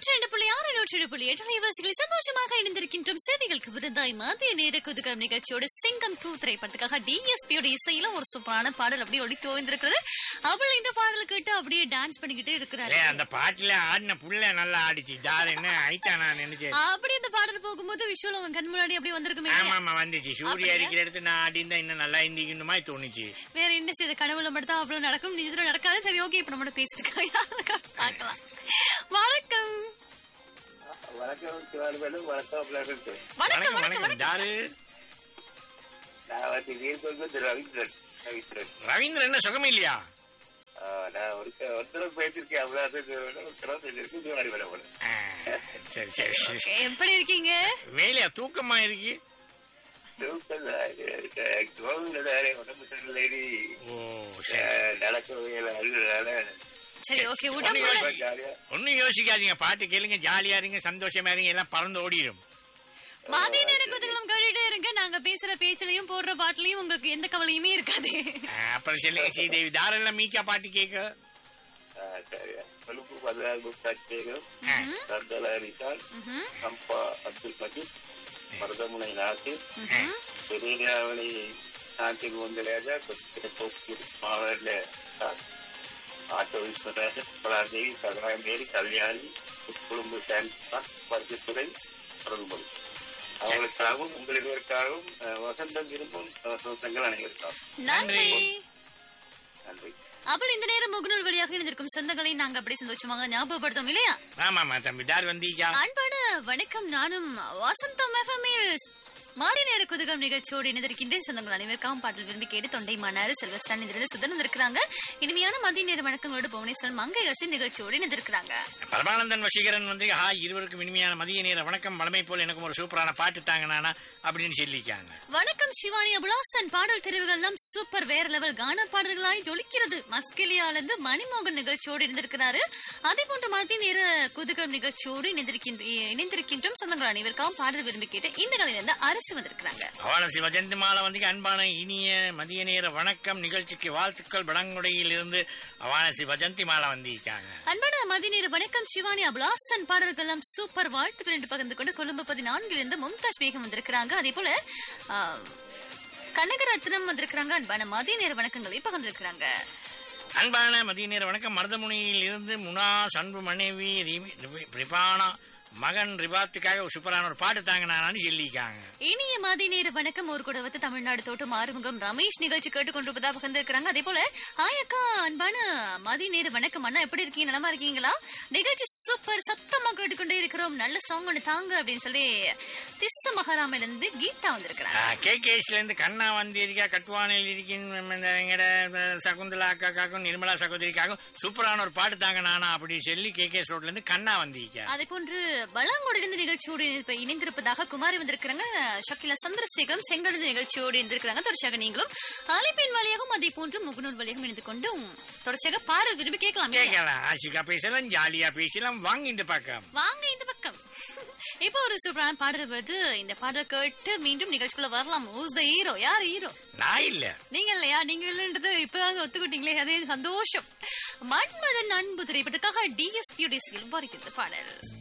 நூற்றி ரெண்டு புள்ளி ஆறு நூற்றி ரெண்டு புள்ளி எட்டு அலைவாசிகளில் சந்தோஷமாக இணைந்திருக்கின்றோம் சேவைகளுக்கு விருந்தாய் மதிய நேர குதுகம் நிகழ்ச்சியோட சிங்கம் டூ திரைப்படத்துக்காக டிஎஸ்பியோட இசையில ஒரு சூப்பரான பாடல் அப்படியே ஒளி தோய்ந்திருக்கிறது அவள் இந்த பாடல் கேட்டு அப்படியே டான்ஸ் பண்ணிக்கிட்டே இருக்கிறாரு ஏய், அந்த பாட்டுல ஆடின புள்ள நல்லா ஆடிச்சு ஜார் என்ன ஆயிட்டா நான் நினைச்சேன் அப்படி இந்த பாடல் போகும்போது விஷுவல் உங்க கண் முன்னாடி அப்படியே வந்திருக்குமே ஆமா ஆமா வந்துச்சு சூரிய அப்படியா? அடிக்கிற இடத்து நான் ஆடி இருந்தா இன்னும் நல்லா இருந்திக்கணும் மாதிரி தோணுச்சு வேற என்ன செய்த கனவுல மட்டும் தான் அவ்வளவு நடக்கும் நிஜத்துல நடக்காது சரி ஓகே இப்ப நம்ம பேசிட்டு பார்க்கலாம் வணக்கம் வணக்கம் சிவானி வணக்கம் பிளானட் வணக்கம் வணக்கம் வணக்கம் வணக்கம் ஜாரு நான் வந்து நீர்கொண்டு திரு ரவீந்திரன் ரவீந்திரன் ரவீந்திரன் என்ன சுகம் இல்லையா ஆ, நான் ஒரு ஒரு தடவை பேசியிருக்கேன் அவ்வளவு ஒரு தடவை பேசியிருக்கேன் சிவானி மேடம் போல ஆ, சரி சரி சரி Okay, எப்படி இருக்கீங்க வேலையா தூக்கமா இருக்கு கோவில உடம்பு சரியில்லை ஓ சரி சரி. நடக்க முடியல அதனால சரி ஓகே சரி, உடம்புல சரி. ஜாலியா ஒன்னும் யோசிக்காதீங்க பாட்டு கேளுங்க ஜாலியா இருங்க சந்தோஷமா இருங்க எல்லாம் பறந்து ஓடிடும் மதிய நேர குதூகலம் கேட்டுட்டே இருங்க நாங்க பேசுற பேச்சுலயும் போடுற பாட்டுலயும் உங்களுக்கு எந்த கவலையுமே இருக்காது ஆ, அப்புறம் சொல்லுங்க ஸ்ரீதேவி தாரெல்லாம் மீக்கா பாட்டு கேட்க ஆ, சரியா கொழுப்பு பதினாறு முப்பத்தேகம் ஆ, சர்தலா ரிசால் ம்ஹும். சம்பா அப்துல் மஜீத் மருதமுனை நாசிர் ஆ. பெரியாவளி நாட்டின் முந்தலையாக கொத்திர போக்கு மாவட்ட ஆட்டோ விஸ்வராஜன் கலாதேவி சகராமேரி கல்யாணி குடும்ப சான்ஸ்தான் பருத்தித்துறை தொடர்பு அவங்களுக்காகவும் உங்கள் இருவருக்காகவும் அஹ், வசந்தம் விரும்பும் சொந்தங்கள் அனைவருக்காகவும் நன்றி நன்றி அப்பள் இந்த நேரம் முகநூல் வழியாக இணைந்திருக்கும் சொந்தங்களை நாங்க அப்படி சந்தோஷமாக ஞாபகப்படுத்தோம் இல்லையா ஆமா ஆமா தம்பி தார் வந்தீங்க அன்பான வணக்கம் நானும் வசந்தம் எஃப்எம்மில் மாலை நேர குதுகம் நிகழ்ச்சியோடு இணைந்திருக்கின்றேன் சொந்தங்கள் அனைவருக்காகவும் பாடல் விரும்பி கேட்டு தொண்டை மாநாடு செல்வஸ்தான் இதிலிருந்து சுதன் இருக்கிறாங்க இனிமையான மதிய நேர வணக்கங்களோடு புவனேஸ்வரன் மங்கை அரசின் நிகழ்ச்சியோடு இணைந்திருக்கிறாங்க பரமானந்தன் வசீகரன் வந்து ஹா இருவருக்கும் இனிமையான மதிய நேர வணக்கம் வளமை போல் எனக்கும் ஒரு சூப்பரான பாட்டு தாங்க நானா அப்படின்னு சொல்லிக்காங்க வணக்கம் சிவானி அபுலாசன் பாடல் தெரிவுகள் எல்லாம் சூப்பர் வேற லெவல் கான பாடல்களாய் ஜொலிக்கிறது மஸ்கெலியால இருந்து மணிமோகன் நிகழ்ச்சியோடு இணைந்திருக்கிறாரு அதே போன்ற மதிய நேர குதுகம் நிகழ்ச்சியோடு இணைந்திருக்கின்ற இணைந்திருக்கின்றோம் சொந்தங்கள் அனைவருக்காகவும் பாடல் விரும்பி கேட்டு இந்த கலையிலிருந்து அரசு வந்திருக்கிறாங்க அவன சிவஜந்தி மாலை வந்து அன்பான இனிய மதிய நேர வணக்கம் நிகழ்ச்சிக்கு வாழ்த்துக்கள் வடங்குடையில் இருந்து அவன சிவஜந்தி மாலை வந்திருக்காங்க அன்பான மதிநேர வணக்கம் சிவானி அபுலாசன் பாடல்கள் எல்லாம் சூப்பர் வாழ்த்துக்கள் என்று பகிர்ந்து கொண்டு கொழும்பு பதினான்கில் இருந்து மும்தாஜ் பேகம் வந்திருக்கிறாங்க அதே போல ஆ, கனகரத்னம் வந்திருக்கிறாங்க அன்பான மதிய நேர வணக்கங்களை பகிர்ந்திருக்கிறாங்க அன்பான மதிய நேர வணக்கம் மருதமுனியில் இருந்து முனா அன்பு மனைவி ரிமி- ரிபி- ரிபானா மகன் ரிபாத்துக்காக ஒரு சூப்பரான ஒரு பாட்டு தாங்க நானான்னு சொல்லியிருக்காங்க இனிய மதிய நேர வணக்கம் ஒரு கூட வந்து தமிழ்நாடு தோட்டம் ஆறுமுகம் ரமேஷ் நிகழ்ச்சி கேட்டுக்கொண்டிருப்பதா பகிர்ந்திருக்கிறாங்க அதே போல ஹாய் அக்கா அன்பான மதிய நேர வணக்கம் அண்ணா எப்படி இருக்கீங்க நலமா இருக்கீங்களா நிகழ்ச்சி சூப்பர் சத்தமா கேட்டுக்கொண்டே இருக்கிறோம் நல்ல சாங் ஒன்று தாங்க அப்படின்னு சொல்லி திஸ்ஸ மகாராமில இருந்து கீதா வந்திருக்கிறாங்க கே கேஸ்ல இருந்து கண்ணா வந்திருக்கா கட்டுவானையில் இருக்கின்ற எங்கட சகுந்தலா அக்காக்காக்கும் நிர்மலா சகோதரிக்காகவும் சூப்பரான ஒரு பாட்டு தாங்க நானா அப்படின்னு சொல்லி கே கேஸ் ரோட்ல இருந்து கண்ணா வந்திருக்கா அதே போன்று பலாங்கோடிலிருந்து நிகழ்ச்சியோடு இணைப்ப- இணைந்திருப்பதாக குமாரி வந்திருக்கிறாங்க ஷக்கிலா சந்திரசேகரம் செங்கடந்து நிகழ்ச்சியோடு இருந்திருக்கிறாங்க தொடர்ச்சியாக நீங்களும் அழைப்பின் வழியாகவும் அதே போன்று முகநூல் வழியாகவும் இணைந்து கொண்டு தொடர்ச்சியாக பாடல் விரும்பி கேட்கலாம் இல்லையா? கேட்கலாம் ஆஷிகா பேசலாம் ஜாலியா பேசலாம் வாங்க இந்த பக்கம் வாங்க இந்த பக்கம் இப்போ ஒரு சூப்பரான பாடல் வருது இந்த பாடல் கேட்டு மீண்டும் நிகழ்ச்சிக்குள்ள வரலாம் ஊஸ் த ஹீரோ யார் ஹீரோ நான் இல்ல நீங்க இல்லையா நீங்க இல்லைன்றது இப்பதான் ஒத்துக்கிட்டீங்களே அதே சந்தோஷம் மன்மதன் அன்பு திரைப்பட்டதுக்காக டிஎஸ்பியுடைய செல்வாரிக்கிறது பாடல்